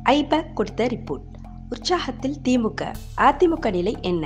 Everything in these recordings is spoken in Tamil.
ஐபேக் கொடுத்த ரிப்போர்ட் உற்சாகத்தில் திமுக அதிமுக நிலை என்ன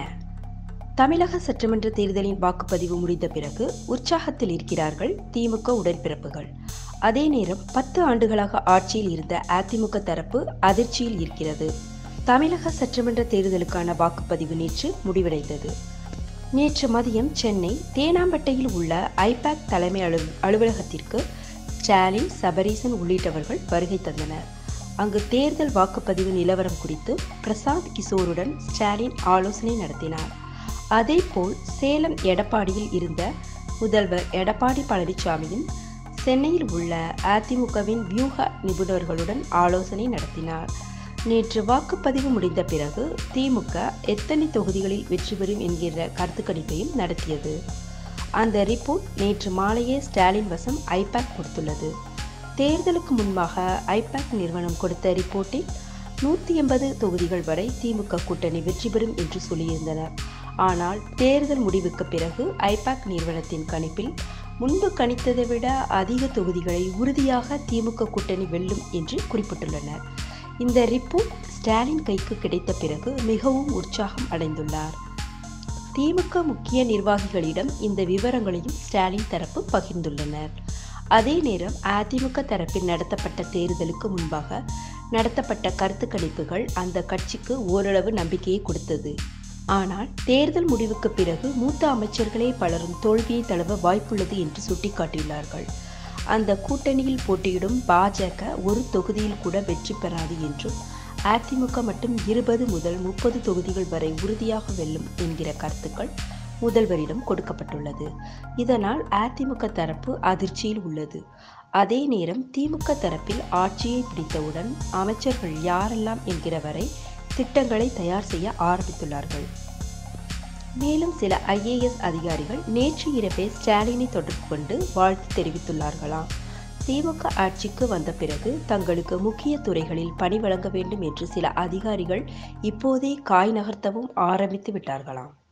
தமிழக சட்டமன்ற தேர்தலின் வாக்குப்பதிவு முடிந்த பிறகு உற்சாகத்தில் இருக்கிறார்கள் திமுக உடன்பிறப்புகள் அதே நேரம் பத்து ஆண்டுகளாக ஆட்சியில் இருந்த அதிமுக தரப்பு அதிர்ச்சியில் இருக்கிறது தமிழக சட்டமன்ற தேர்தலுக்கான வாக்குப்பதிவு நேற்று முடிவடைந்தது நேற்று மதியம் சென்னை தேனாம்பட்டையில் உள்ள ஐபேக் தலைமை அலு அலுவலகத்திற்கு ஸ்டாலின் சபரீசன் உள்ளிட்டவர்கள் வருகை தந்தனர் அங்கு தேர்தல் வாக்குப்பதிவு நிலவரம் குறித்து பிரசாந்த் கிஷோருடன் ஸ்டாலின் ஆலோசனை நடத்தினார் அதேபோல் சேலம் எடப்பாடியில் இருந்த முதல்வர் எடப்பாடி பழனிசாமியும் சென்னையில் உள்ள அதிமுகவின் வியூக நிபுணர்களுடன் ஆலோசனை நடத்தினார் நேற்று வாக்குப்பதிவு முடிந்த பிறகு திமுக எத்தனை தொகுதிகளில் வெற்றி பெறும் என்கிற கருத்து கணிப்பையும் நடத்தியது அந்த ரிப்போர்ட் நேற்று மாலையே ஸ்டாலின் வசம் ஐபேக் கொடுத்துள்ளது தேர்தலுக்கு முன்பாக ஐபேக் நிறுவனம் கொடுத்த ரிப்போர்ட்டில் நூற்றி எண்பது தொகுதிகள் வரை திமுக கூட்டணி வெற்றி பெறும் என்று சொல்லியிருந்தனர் ஆனால் தேர்தல் முடிவுக்கு பிறகு ஐபேக் நிறுவனத்தின் கணிப்பில் முன்பு கணித்ததை விட அதிக தொகுதிகளை உறுதியாக திமுக கூட்டணி வெல்லும் என்று குறிப்பிட்டுள்ளனர் இந்த ரிப்போர்ட் ஸ்டாலின் கைக்கு கிடைத்த பிறகு மிகவும் உற்சாகம் அடைந்துள்ளார் திமுக முக்கிய நிர்வாகிகளிடம் இந்த விவரங்களையும் ஸ்டாலின் தரப்பு பகிர்ந்துள்ளனர் அதே நேரம் அதிமுக தரப்பில் நடத்தப்பட்ட தேர்தலுக்கு முன்பாக நடத்தப்பட்ட கருத்து கணிப்புகள் அந்த கட்சிக்கு ஓரளவு நம்பிக்கையை கொடுத்தது ஆனால் தேர்தல் முடிவுக்கு பிறகு மூத்த அமைச்சர்களே பலரும் தோல்வியை தழுவ வாய்ப்புள்ளது என்று சுட்டிக்காட்டியுள்ளார்கள் அந்த கூட்டணியில் போட்டியிடும் பாஜக ஒரு தொகுதியில் கூட வெற்றி பெறாது என்றும் அதிமுக மட்டும் இருபது முதல் முப்பது தொகுதிகள் வரை உறுதியாக வெல்லும் என்கிற கருத்துக்கள் முதல்வரிடம் கொடுக்கப்பட்டுள்ளது இதனால் அதிமுக தரப்பு அதிர்ச்சியில் உள்ளது அதே நேரம் திமுக தரப்பில் ஆட்சியை பிடித்தவுடன் அமைச்சர்கள் யாரெல்லாம் என்கிற வரை திட்டங்களை தயார் செய்ய ஆரம்பித்துள்ளார்கள் மேலும் சில ஐஏஎஸ் அதிகாரிகள் நேற்று இரவே ஸ்டாலினை தொடர்பு கொண்டு வாழ்த்து தெரிவித்துள்ளார்களாம் திமுக ஆட்சிக்கு வந்த பிறகு தங்களுக்கு முக்கிய துறைகளில் பணி வழங்க வேண்டும் என்று சில அதிகாரிகள் இப்போதே காய் நகர்த்தவும் ஆரம்பித்து விட்டார்களாம்